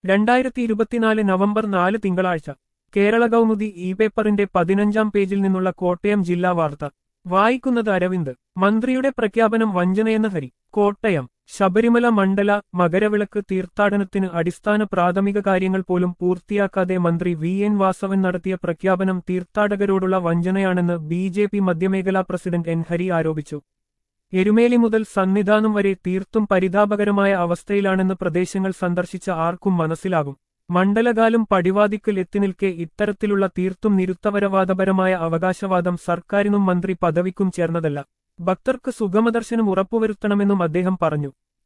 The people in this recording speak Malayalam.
രണ്ടായിരത്തി ഇരുപത്തിനാല് നവംബർ നാല് തിങ്കളാഴ്ച കേരള കൗമുദി ഇ പേപ്പറിന്റെ പതിനഞ്ചാം പേജിൽ നിന്നുള്ള കോട്ടയം ജില്ലാ വാർത്ത വായിക്കുന്നത് അരവിന്ദ് മന്ത്രിയുടെ പ്രഖ്യാപനം വഞ്ചനയെന്ന് ഹരി കോട്ടയം ശബരിമല മണ്ഡല മകരവിളക്ക് തീർത്ഥാടനത്തിന് അടിസ്ഥാന പ്രാഥമിക കാര്യങ്ങൾ പോലും പൂർത്തിയാക്കാതെ മന്ത്രി വി എൻ വാസവൻ നടത്തിയ പ്രഖ്യാപനം തീർത്ഥാടകരോടുള്ള വഞ്ചനയാണെന്ന് ബി ജെ പി മധ്യമേഖലാ പ്രസിഡന്റ് എൻ ഹരി ആരോപിച്ചു എരുമേലി മുതൽ സന്നിധാനം വരെ തീർത്തും പരിതാപകരമായ അവസ്ഥയിലാണെന്ന് പ്രദേശങ്ങൾ സന്ദർശിച്ച ആർക്കും മനസ്സിലാകും മണ്ഡലകാലം പടിവാതിക്കൽ എത്തിനിൽക്കെ ഇത്തരത്തിലുള്ള തീർത്തും നിരുത്തവരവാദപരമായ അവകാശവാദം സർക്കാരിനും മന്ത്രി പദവിക്കും ചേർന്നതല്ല ഭക്തർക്ക് സുഗമദർശനം ഉറപ്പുവരുത്തണമെന്നും അദ്ദേഹം പറഞ്ഞു